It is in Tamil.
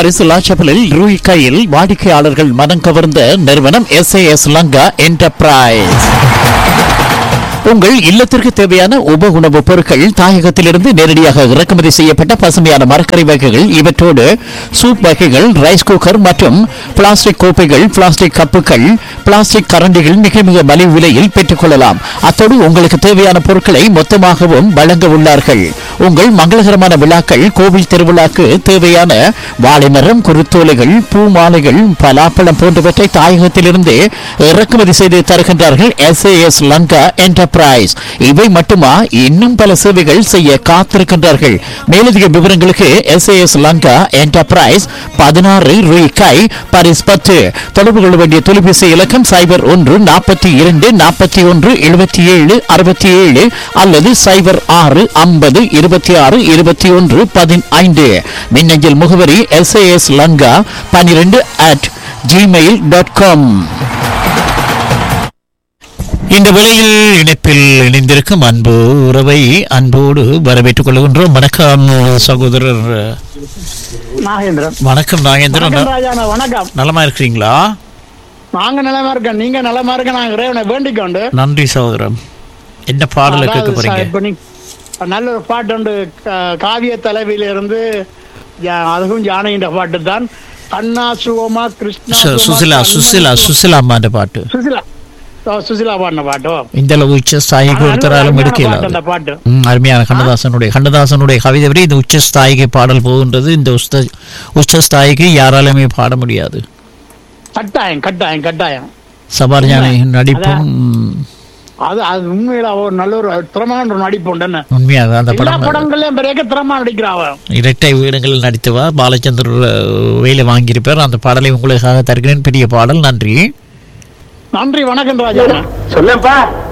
பாரிஸ் லாச்சப்பலில் ரூய் கையில் வாடிக்கையாளர்கள் மனம் கவர்ந்த நிறுவனம் எஸ் லங்கா என்டர்பிரைஸ் உங்கள் இல்லத்திற்கு தேவையான உப உணவுப் பொருட்கள் தாயகத்திலிருந்து நேரடியாக இறக்குமதி செய்யப்பட்ட பசுமையான மரக்கறி வகைகள் இவற்றோடு சூப் வகைகள் ரைஸ் குக்கர் மற்றும் பிளாஸ்டிக் கோப்பைகள் பிளாஸ்டிக் கப்புகள் பிளாஸ்டிக் கரண்டிகள் மிக மிக மலிவு விலையில் பெற்றுக்கொள்ளலாம் அத்தோடு உங்களுக்கு தேவையான பொருட்களை மொத்தமாகவும் வழங்க உள்ளார்கள் உங்கள் மங்களகரமான விழாக்கள் கோவில் திருவிழாக்கு தேவையான வாழைமரம் குருத்தோலைகள் பூ மாலைகள் பலாப்பழம் போன்றவற்றை தாயகத்திலிருந்து இறக்குமதி செய்து தருகின்றார்கள் எஸ் எஸ் லங்கா என்டர்பிரைஸ் இவை மட்டுமா இன்னும் பல சேவைகள் செய்ய காத்திருக்கின்றார்கள் மேலதிக விவரங்களுக்கு எஸ் எஸ் லங்கா என்டர்பிரைஸ் பதினாறு ரூபாய் பாரிஸ் பத்து தொடர்பு கொள்ள வேண்டிய தொலைபேசி இலக்கம் சைபர் ஒன்று நாற்பத்தி இரண்டு நாற்பத்தி ஒன்று எழுபத்தி ஏழு அறுபத்தி ஏழு அல்லது சைபர் ஆறு ஐம்பது இருபத்தி ஆறு இருபத்தி ஒன்று பதினைந்து மின்னஞ்சல் முகவரி எஸ் எஸ் லங்கா பன்னிரெண்டு அட் ஜிமெயில் டாட் காம் இந்த வேளையில் இணைப்பில் இணைந்திருக்கும் அன்பு உறவை அன்போடு வரவேற்றுக் கொள்கின்றோம் வணக்கம் சகோதரர் நாகேந்திரன் வணக்கம் நாகேந்திரன் வணக்கம் ராஜாண்ணா வணக்கம் நலமா இருக்கிறீங்களா நாங்க நலமா இருக்கோம் நீங்க நலமா இருக்க நான் இறைவனை வேண்டிக் கொண்டு நன்றி சகோதரன் என்ன பாடலை கேட்க அதாவது போறீங்க ச- இப்ப நீ- நல்ல ஒரு பாட்டு உண்டு க- காவிய தலைவியில இருந்து ஜா- அதுவும் ஜானகின்ற பாட்டு தான் கண்ணா சுகமா கிருஷ்ணா சு- சுகமா, சுசிலா கண்ணா சுசிலா சுகமா. சுசிலா அம்மாண்ட பாட்டு சுசிலா ஓ, சுசிலா பாடின பாட்டோ இந்த அளவு உச்ச ஸ்தாயிக்கு ஒருத்தராலும் எடுக்கல அந்த பாட்டு ம், அருமையான கண்ணதாசனுடைய கண்ணதாசனுடைய கவிதை வரை இந்த உச்ச ஸ்தாயிக்கு பாடல் போகின்றது இந்த உஸ்த உச்ச ஸ்தாயிக்கு யாராலுமே பாட முடியாது கட்டாயம் கட்டாயம் கட்டாயம் சபார்ஜானை நடிப்பும் அது அது உண்மையில அவ ஒரு நல்ல ஒரு திறமான ஒரு நடிப்பு உண்டுன்னு உண்மையாக அந்த எல்லா படம் படங்கள்லயும் பெரிய திறமா நடிக்கிறாவ இரட்டை வீடுகளில் நடித்தவா பாலச்சந்தர் வேலை வாங்கியிருப்பார் அந்த பாடலை உங்களுக்காக தருகிறேன் பெரிய பாடல் நன்றி நன்றி வணக்கம் ராஜா சொல்லுப்பா